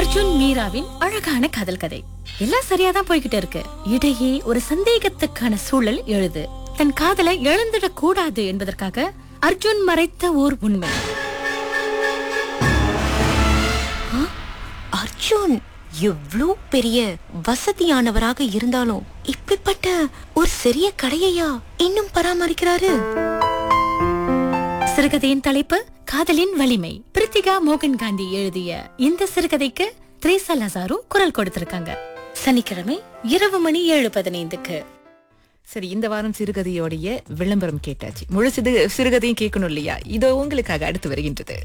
அர்ஜுன் மீராவின் அழகான காதல் கதை எல்லாம் சரியா தான் போய்கிட்டு இருக்கு இடையே ஒரு சந்தேகத்துக்கான சூழல் எழுது தன் காதலை இழந்துடக் கூடாது என்பதற்காக அர்ஜுன் மறைத்த ஓர் உண்மை அர்ஜுன் எவ்ளோ பெரிய வசதியானவராக இருந்தாலும் இப்படிப்பட்ட ஒரு சிறிய கடையையா இன்னும் பராமரிக்கிறாரு சிறுகதையின் தலைப்பு காதலின் வலிமை பிரித்திகா மோகன் காந்தி எழுதிய இந்த சிறுகதைக்கு த்ரேசா லசாரு குரல் கொடுத்திருக்காங்க சனிக்கிழமை இரவு மணி ஏழு பதினைந்துக்கு சரி இந்த வாரம் சிறுகதையோடைய விளம்பரம் கேட்டாச்சு முழு சிறு சிறுகதையும் கேட்கணும் இல்லையா இதோ உங்களுக்காக அடுத்து வருகின்றது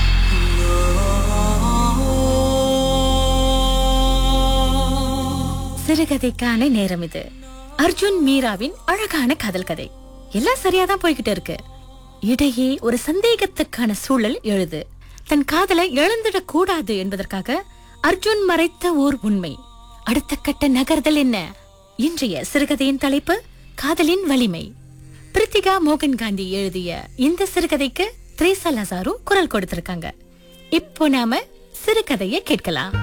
சிறுகதைக்கான நேரம் இது அர்ஜுன் மீராவின் அழகான காதல் கதை எல்லாம் சரியா தான் போய்கிட்டு இருக்கு இடையே ஒரு சந்தேகத்துக்கான சூழல் எழுது தன் காதலை இழந்துடக் கூடாது என்பதற்காக அர்ஜுன் மறைத்த ஓர் உண்மை அடுத்த கட்ட நகர்தல் என்ன இன்றைய சிறுகதையின் தலைப்பு காதலின் வலிமை பிரித்திகா மோகன் காந்தி எழுதிய இந்த சிறுகதைக்கு த்ரேசா லசாரு குரல் கொடுத்திருக்காங்க இப்போ நாம சிறுகதையை கேட்கலாம்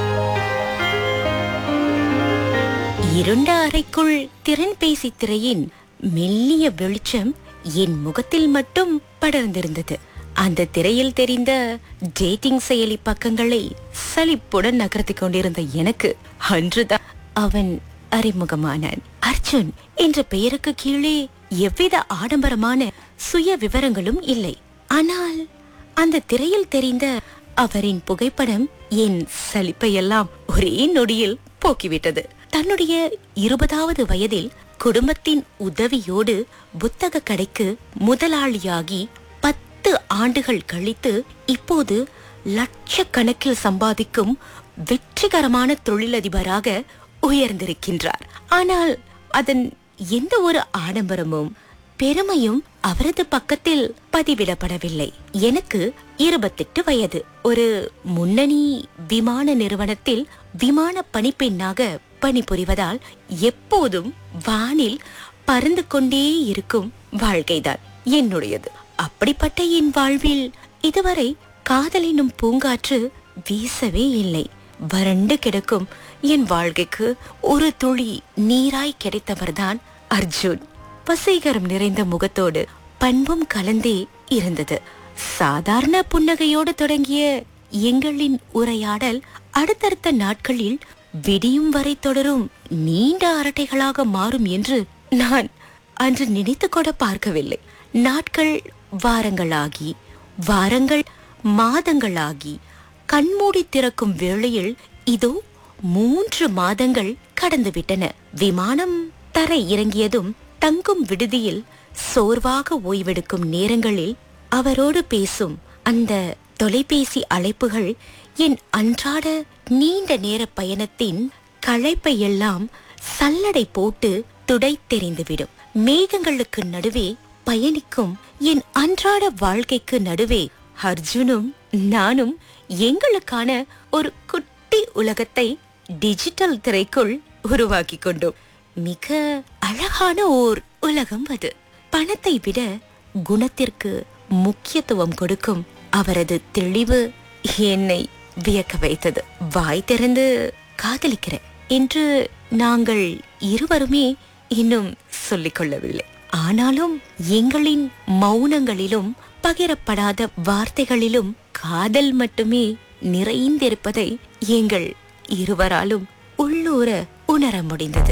இருண்ட அறைக்குள் திறன்பேசி திரையின் மெல்லிய வெளிச்சம் என் முகத்தில் மட்டும் படர்ந்திருந்தது அந்த திரையில் தெரிந்த டேட்டிங் செயலி பக்கங்களை சலிப்புடன் நகர்த்திக் கொண்டிருந்த எனக்கு அன்றுதான் அவன் அறிமுகமானான் அர்ஜுன் என்ற பெயருக்கு கீழே எவ்வித ஆடம்பரமான சுய விவரங்களும் இல்லை ஆனால் அந்த திரையில் தெரிந்த அவரின் புகைப்படம் என் சலிப்பையெல்லாம் ஒரே நொடியில் போக்கிவிட்டது தன்னுடைய இருபதாவது வயதில் குடும்பத்தின் உதவியோடு புத்தக கடைக்கு முதலாளியாகி பத்து ஆண்டுகள் கழித்து இப்போது லட்சக்கணக்கில் சம்பாதிக்கும் வெற்றிகரமான தொழிலதிபராக உயர்ந்திருக்கின்றார் ஆனால் அதன் எந்த ஒரு ஆடம்பரமும் பெருமையும் அவரது பக்கத்தில் பதிவிடப்படவில்லை எனக்கு இருபத்தெட்டு வயது ஒரு முன்னணி விமான நிறுவனத்தில் விமான பணிப்பெண்ணாக பணிபுரிவதால் எப்போதும் வானில் பறந்து கொண்டே இருக்கும் வாழ்க்கைதான் என்னுடையது அப்படிப்பட்ட என் வாழ்வில் இதுவரை காதலினும் பூங்காற்று வீசவே இல்லை வறண்டு கிடக்கும் என் வாழ்க்கைக்கு ஒரு துளி நீராய் கிடைத்தவர்தான் அர்ஜுன் வசீகரம் நிறைந்த முகத்தோடு பண்பும் கலந்தே இருந்தது சாதாரண புன்னகையோடு தொடங்கிய எங்களின் உரையாடல் அடுத்தடுத்த நாட்களில் விடியும் வரை தொடரும் நீண்ட அரட்டைகளாக மாறும் என்று நான் அன்று நினைத்து கூட பார்க்கவில்லை நாட்கள் வாரங்களாகி வாரங்கள் மாதங்களாகி கண்மூடி திறக்கும் வேளையில் இதோ மூன்று மாதங்கள் கடந்துவிட்டன விமானம் தரை இறங்கியதும் தங்கும் விடுதியில் சோர்வாக ஓய்வெடுக்கும் நேரங்களில் அவரோடு பேசும் அந்த தொலைபேசி அழைப்புகள் என் அன்றாட நீண்ட நேர பயணத்தின் களைப்பை எல்லாம் சல்லடை போட்டு துடைத்தெறிந்துவிடும் மேகங்களுக்கு நடுவே பயணிக்கும் என் அன்றாட வாழ்க்கைக்கு நடுவே அர்ஜுனும் நானும் எங்களுக்கான ஒரு குட்டி உலகத்தை டிஜிட்டல் திரைக்குள் உருவாக்கி கொண்டோம் மிக அழகான ஓர் உலகம் அது பணத்தை விட குணத்திற்கு முக்கியத்துவம் கொடுக்கும் அவரது தெளிவு என்னை வியக்க வைத்தது வாய் திறந்து காதலிக்கிறேன் என்று நாங்கள் இருவருமே இன்னும் சொல்லிக் கொள்ளவில்லை ஆனாலும் எங்களின் மௌனங்களிலும் பகிரப்படாத வார்த்தைகளிலும் காதல் மட்டுமே நிறைந்திருப்பதை எங்கள் இருவராலும் உள்ளூர உணர முடிந்தது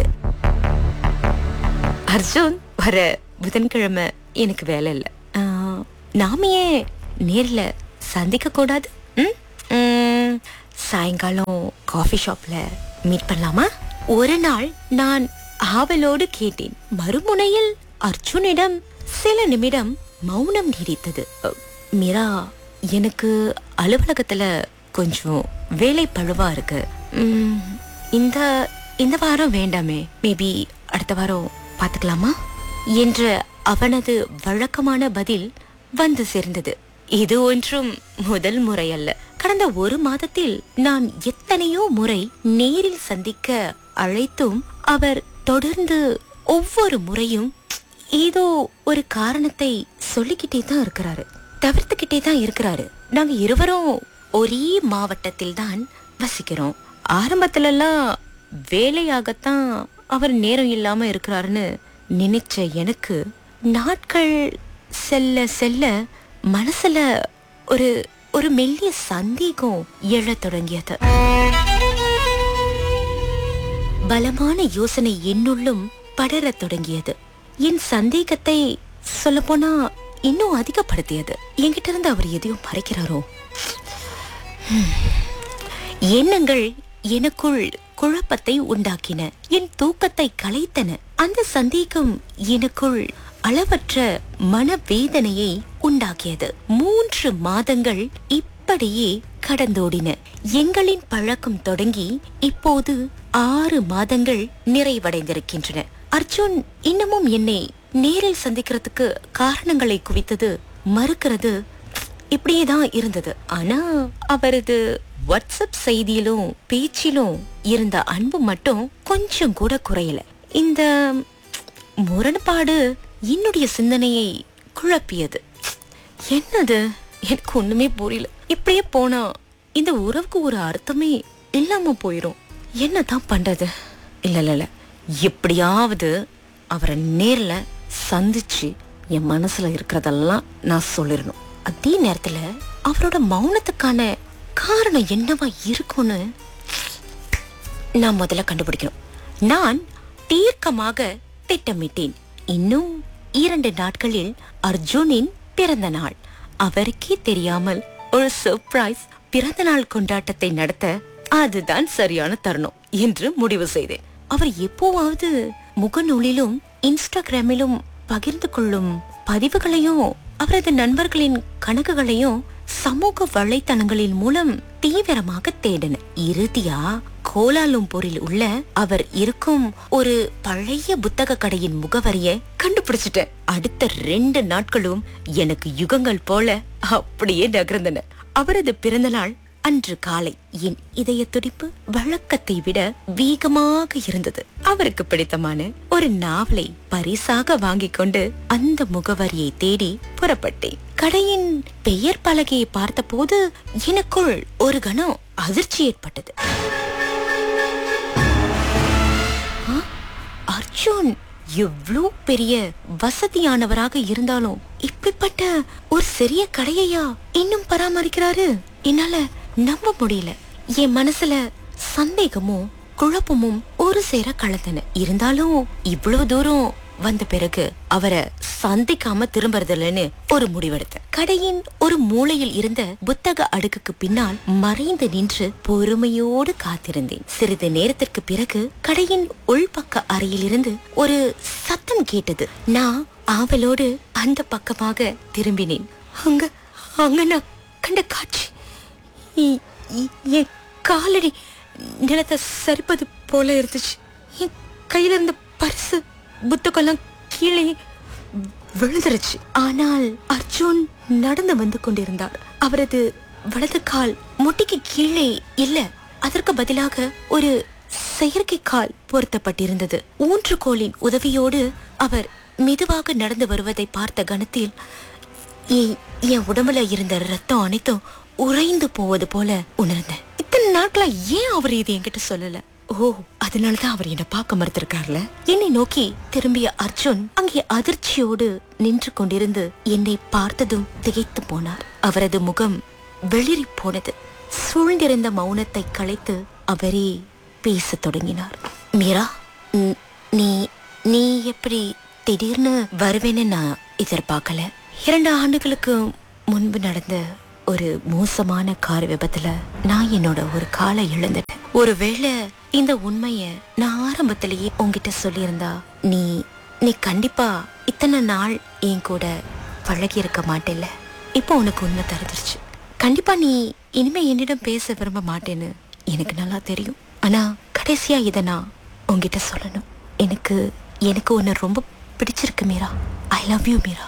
அர்ஜுன் வர புதன்கிழமை எனக்கு வேலை இல்ல ஆஹ், நாம ஏன் நேர்ல சந்திக்க கூடாது ம்? ம், சாயங்காலம் காஃபி ஷாப்ல மீட் பண்ணலாமா ஒரு நாள் நான் ஆவலோடு கேட்டேன் மறுமுனையில் அர்ஜுனிடம் சில நிமிடம் மௌனம் நீடித்தது அ, மீரா எனக்கு அலுவலகத்துல கொஞ்சம் வேலை பழுவா இருக்கு ம், இந்த இந்த வாரம் வேண்டாமே மேபி அடுத்த வாரம் பாத்துக்கலாமா என்ற அவனது வழக்கமான பதில் வந்து சேர்ந்தது இது ஒன்றும் முதல் முறை அல்ல கடந்த ஒரு மாதத்தில் நான் எத்தனையோ முறை நேரில் சந்திக்க அழைத்தும் அவர் தொடர்ந்து ஒவ்வொரு முறையும் ஏதோ ஒரு காரணத்தை சொல்லிக்கிட்டே தான் இருக்கிறாரு தவிர்த்துக்கிட்டே தான் இருக்கிறாரு நாங்க இருவரும் ஒரே மாவட்டத்தில் தான் வசிக்கிறோம் ஆரம்பத்துல எல்லாம் வேலையாகத்தான் அவர் நேரம் இல்லாம இருக்கிறாருன்னு நினைச்ச எனக்கு நாட்கள் செல்ல செல்ல மனசுல ஒரு ஒரு மெல்லிய சந்தேகம் எழத் தொடங்கியது பலமான யோசனை என்னுள்ளும் படரத் தொடங்கியது என் சந்தேகத்தை சொல்லப்போனா இன்னும் அதிகப்படுத்தியது என்கிட்ட இருந்து அவர் எதையும் மறைக்கிறாரோ ஹம். எண்ணங்கள் எனக்குள் குழப்பத்தை உண்டாக்கின என் தூக்கத்தை கலைத்தன அந்த சந்தேகம் எனக்குள் அளவற்ற மனவேதனையை உண்டாக்கியது மூன்று மாதங்கள் இப்படியே கடந்தோடின எங்களின் பழக்கம் தொடங்கி இப்போது ஆறு மாதங்கள் நிறைவடைந்திருக்கின்றன அர்ஜுன் இன்னமும் என்னை நேரில் சந்திக்கிறதுக்கு காரணங்களை குவித்தது மறுக்கிறது இப்படியேதான் இருந்தது ஆனா அவரது வாட்ஸ்அப் செய்தியிலும் பேச்சிலும் இருந்த அன்பு மட்டும் கொஞ்சம் கூட குறையல இந்த முரண்பாடு என்னுடைய சிந்தனையை குழப்பியது என்னது எனக்கு ஒண்ணுமே புரியல இப்படியே போனா இந்த உறவுக்கு ஒரு அர்த்தமே இல்லாம போயிரும் என்னதான் பண்றது இல்ல இல்ல இல்ல எப்படியாவது அவரை நேர்ல சந்திச்சு என் மனசுல இருக்கிறதெல்லாம் நான் சொல்லிடணும் அதே நேரத்துல அவரோட மௌனத்துக்கான காரணம் என்னவா இருக்கும்னு நான் முதல்ல கண்டுபிடிக்கணும் நான் தீர்க்கமாக திட்டமிட்டேன் இன்னும் இரண்டு நாட்களில் அர்ஜுனின் பிறந்த நாள் அவருக்கே தெரியாமல் ஒரு சர்ப்ரைஸ் பிறந்த நாள் கொண்டாட்டத்தை நடத்த அதுதான் சரியான தருணம் என்று முடிவு செய்தேன் அவர் எப்போவாவது முகநூலிலும் இன்ஸ்டாகிராமிலும் பகிர்ந்து கொள்ளும் பதிவுகளையும் அவரது நண்பர்களின் கணக்குகளையும் சமூக வலைத்தளங்களின் மூலம் தீவிரமாக தேடின இறுதியா கோலாலும்பூரில் உள்ள அவர் இருக்கும் ஒரு பழைய புத்தக கடையின் முகவரியை கண்டுபிடிச்சிட்டேன் அடுத்த ரெண்டு நாட்களும் எனக்கு யுகங்கள் போல அப்படியே நகர்ந்தன அவரது பிறந்தநாள் அன்று காலை என் இதய துடிப்பு வழக்கத்தை விட வேகமாக இருந்தது அவருக்கு பிடித்தமான ஒரு நாவலை பரிசாக வாங்கிக் கொண்டு அந்த முகவரியை தேடி புறப்பட்டேன் கடையின் பெயர் பலகையை பார்த்தபோது எனக்குள் ஒரு கணம் அதிர்ச்சி ஏற்பட்டது ஆ, அர்ஜுன் எவ்வளோ பெரிய வசதியானவராக இருந்தாலும் இப்படிப்பட்ட ஒரு சிறிய கடையையா இன்னும் பராமரிக்கிறாரு என்னால நம்ப முடியல என் மனசுல சந்தேகமும் குழப்பமும் ஒரு சேர கலந்தன இருந்தாலும் இவ்வளவு தூரம் வந்த பிறகு அவரை சந்திக்காம திரும்புறதில்லன்னு ஒரு முடிவெடுத்தேன் கடையின் ஒரு மூலையில் இருந்த புத்தக அடுக்குக்கு பின்னால் மறைந்து நின்று பொறுமையோடு காத்திருந்தேன் சிறிது நேரத்திற்கு பிறகு கடையின் உள்பக்க அறையிலிருந்து ஒரு சத்தம் கேட்டது நான் ஆவலோடு அந்த பக்கமாக திரும்பினேன் அங்க அங்க நான் கண்ட காட்சி இ- இ- என் காலடி நிலத்தை சரிப்பது போல இருந்துச்சு என் கையில இருந்த பரிசு புத்தகம்லாம் கீழே விழுந்துருச்சு ஆனால் அர்ஜுன் நடந்து வந்து கொண்டிருந்தார் அவரது வலது கால் முட்டிக்கு கீழே இல்ல அதற்கு பதிலாக ஒரு செயற்கை கால் பொருத்தப்பட்டிருந்தது ஊன்றுகோலின் உதவியோடு அவர் மெதுவாக நடந்து வருவதை பார்த்த கணத்தில் என் என் உடம்புல இருந்த ரத்தம் அனைத்தும் உறைந்து போவது போல உணர்ந்தேன் இத்தனை நாட்களா ஏன் அவர் இது என்கிட்ட சொல்லல ஓ அதனாலதான் அவர் என்ன பார்க்க மறுத்திருக்காருல என்னை நோக்கி திரும்பிய அர்ஜுன் அங்கே அதிர்ச்சியோடு நின்று கொண்டிருந்து என்னை பார்த்ததும் திகைத்து போனார் அவரது முகம் வெளிரி போனது சூழ்ந்திருந்த மௌனத்தை கலைத்து அவரே பேசத் தொடங்கினார் மீரா ந- நீ நீ எப்படி திடீர்னு வருவேன்னு நான் எதிர்பார்க்கல இரண்டு ஆண்டுகளுக்கு முன்பு நடந்த ஒரு மோசமான கார் விபத்துல நான் என்னோட ஒரு காலை இழந்துட்டேன் ஒருவேளை இந்த உண்மைய நான் ஆரம்பத்திலேயே உன்கிட்ட சொல்லியிருந்தா நீ நீ கண்டிப்பா இத்தனை நாள் என் கூட பழகி இருக்க மாட்டேல்ல இப்போ உனக்கு உண்மை தெரிஞ்சிருச்சு கண்டிப்பா நீ இனிமே என்னிடம் பேச விரும்ப மாட்டேன்னு எனக்கு நல்லா தெரியும் ஆனா கடைசியா இதை நான் உன்கிட்ட சொல்லணும் எனக்கு எனக்கு உன்னை ரொம்ப பிடிச்சிருக்கு Meera I love you Meera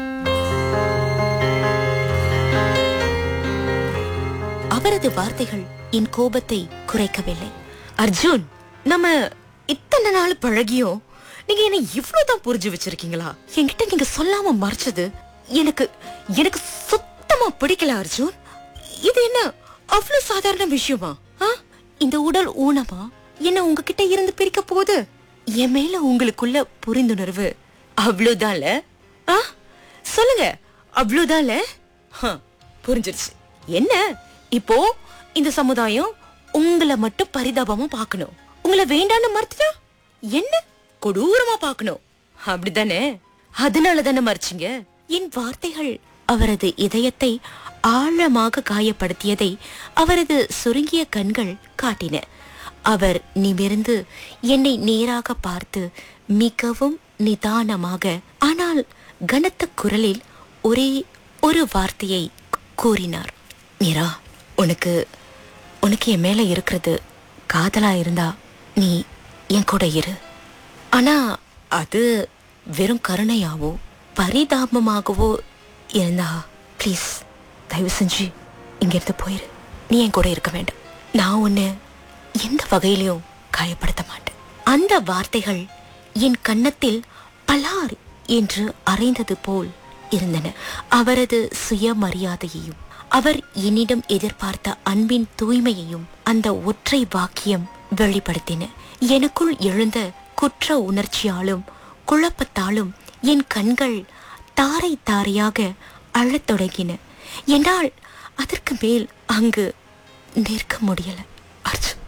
அவரது வார்த்தைகள் என் கோபத்தை குறைக்கவில்லை அர்ஜுன் நம்ம இத்தனை நாள் பழகியும் நீங்க என்ன இவ்வளவுதான் புரிஞ்சு வச்சிருக்கீங்களா என்கிட்ட நீங்க சொல்லாம மறைச்சது எனக்கு எனக்கு சுத்தமா பிடிக்கல அர்ஜுன் இது என்ன அவ்வளவு சாதாரண விஷயமா ஆ? இந்த உடல் ஊனமா என்ன உங்ககிட்ட இருந்து பிரிக்க போகுது என் மேல உங்களுக்குள்ள புரிந்துணர்வு அவ்வளவுதான்ல ஆ? சொல்லுங்க அவ்வளவுதான்ல ஹ, புரிஞ்சிருச்சு என்ன இப்போ இந்த சமுதாயம் உங்களை மட்டும் பரிதாபமா பார்க்கணும் உங்களை வேண்டான்னு மறுத்துட்டா என்ன கொடூரமா பார்க்கணும் அப்படிதானே அதனால தானே மறைச்சிங்க என் வார்த்தைகள் அவரது இதயத்தை ஆழமாக காயப்படுத்தியதை அவரது சுருங்கிய கண்கள் காட்டின அவர் நிமிர்ந்து என்னை நேராக பார்த்து மிகவும் நிதானமாக ஆனால் கனத்த குரலில் ஒரே ஒரு வார்த்தையை கூறினார் மீரா உனக்கு உனக்கு என் மேல இருக்கிறது காதலா இருந்தா நீ என் கூட இரு ஆனா அது வெறும் கருணையாவோ பரிதாபமாகவோ இருந்தா ப்ளீஸ் தயவு செஞ்சு இங்கிருந்து போயிரு நீ என் கூட இருக்க வேண்டாம் நான் உன்னை எந்த வகையிலையும் காயப்படுத்த மாட்டேன் அந்த வார்த்தைகள் என் கன்னத்தில் பலார் என்று அறைந்தது போல் இருந்தன அவரது சுயமரியாதையையும் அவர் என்னிடம் எதிர்பார்த்த அன்பின் தூய்மையையும் அந்த ஒற்றை வாக்கியம் வெளிப்படுத்தின எனக்குள் எழுந்த குற்ற உணர்ச்சியாலும் குழப்பத்தாலும் என் கண்கள் தாரை தாரையாக அழத் தொடங்கின என்னால் அதற்கு மேல் அங்கு நிற்க முடியல அர்ஜுன்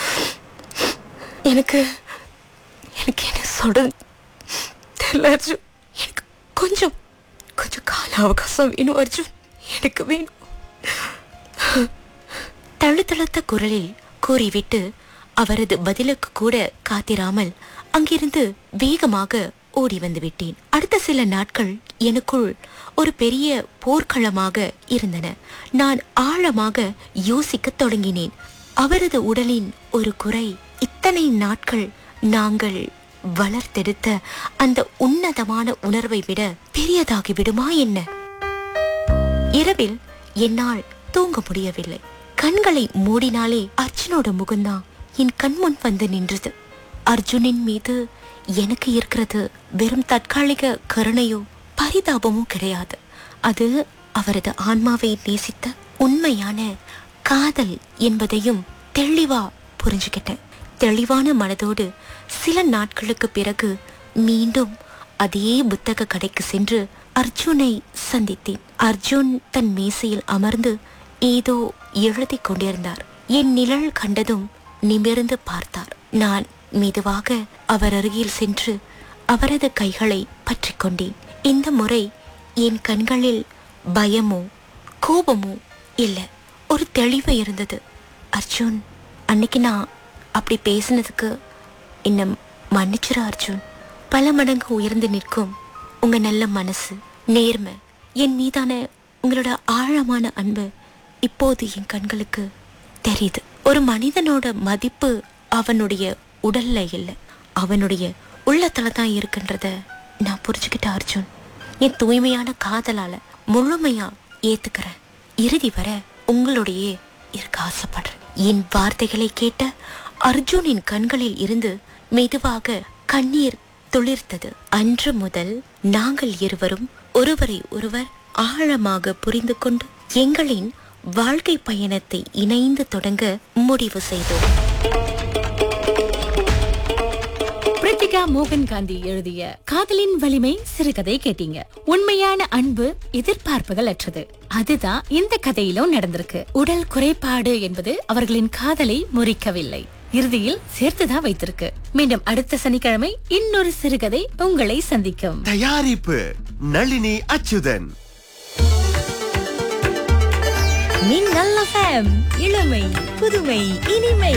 எனக்கு எனக்கு என்ன சொல்றது தெரியல அர்ஜுன் எனக்கு கொஞ்சம் கொஞ்சம் கால அவகாசம் வேணும் அர்ஜுன் எனக்கு வேணும் தழுதழுத்த குரலில் கூறிவிட்டு அவரது பதிலுக்கு கூட காத்திராமல் அங்கிருந்து வேகமாக ஓடி வந்து விட்டேன் அடுத்த சில நாட்கள் எனக்குள் ஒரு பெரிய போர்க்களமாக இருந்தன நான் ஆழமாக யோசிக்கத் தொடங்கினேன் அவரது உடலின் ஒரு குறை இத்தனை நாட்கள் நாங்கள் வளர்த்தெடுத்த அந்த உன்னதமான உணர்வை விட பெரியதாகி விடுமா என்ன இரவில் என்னால் தூங்க முடியவில்லை கண்களை மூடினாலே அர்ஜுனோட முகம்தான் என் கண்முன் வந்து நின்றது அர்ஜுனின் மீது எனக்கு இருக்கிறது வெறும் தற்காலிக கருணையோ பரிதாபமோ கிடையாது அது அவரது ஆன்மாவை நேசித்த உண்மையான காதல் என்பதையும் தெளிவா புரிஞ்சுக்கிட்டேன் தெளிவான மனதோடு சில நாட்களுக்கு பிறகு மீண்டும் அதே புத்தக கடைக்கு சென்று அர்ஜுனை சந்தித்தேன் அர்ஜுன் தன் மேசையில் அமர்ந்து ஏதோ எழுதிக் கொண்டிருந்தார் என் நிழல் கண்டதும் நிமிர்ந்து பார்த்தார் நான் மெதுவாக அவர் அருகில் சென்று அவரது கைகளை பற்றிக் கொண்டேன் இந்த முறை என் கண்களில் பயமோ கோபமோ இல்ல ஒரு தெளிவு இருந்தது அர்ஜுன் அன்னைக்கு நான் அப்படி பேசினதுக்கு என்ன மன்னிச்சிரு அர்ஜுன் பல மடங்கு உயர்ந்து நிற்கும் உங்க நல்ல மனசு நேர்மை என் மீதான உங்களோட ஆழமான அன்பு இப்போது என் கண்களுக்கு தெரியுது ஒரு மனிதனோட மதிப்பு அவனுடைய உடல்ல இல்லை அவனுடைய உள்ளத்துல தான் இருக்குன்றத நான் புரிஞ்சுக்கிட்ட அர்ஜுன் என் தூய்மையான காதலால முழுமையா ஏத்துக்கிறேன் இறுதி வரை உங்களோடையே இருக்க ஆசைப்படுறேன் என் வார்த்தைகளை கேட்ட அர்ஜுனின் கண்களில் இருந்து மெதுவாக கண்ணீர் துளிர்த்தது அன்று முதல் நாங்கள் இருவரும் ஒருவரை ஒருவர் ஆழமாக புரிந்து கொண்டு எங்களின் வாழ்க்கை பயணத்தை இணைந்து தொடங்க முடிவு செய்தோம் பிரித்திகா மோகன் காந்தி எழுதிய காதலின் வலிமை சிறுகதை கேட்டீங்க உண்மையான அன்பு எதிர்பார்ப்புகள் அற்றது அதுதான் இந்த கதையிலும் நடந்திருக்கு உடல் குறைபாடு என்பது அவர்களின் காதலை முறிக்கவில்லை இறுதியில் சேர்த்துதான் வைத்திருக்கு மீண்டும் அடுத்த சனிக்கிழமை இன்னொரு சிறுகதை உங்களை சந்திக்கும் தயாரிப்பு நளினி அச்சுதன் மின்னல் FM. இளமை புதுமை இனிமை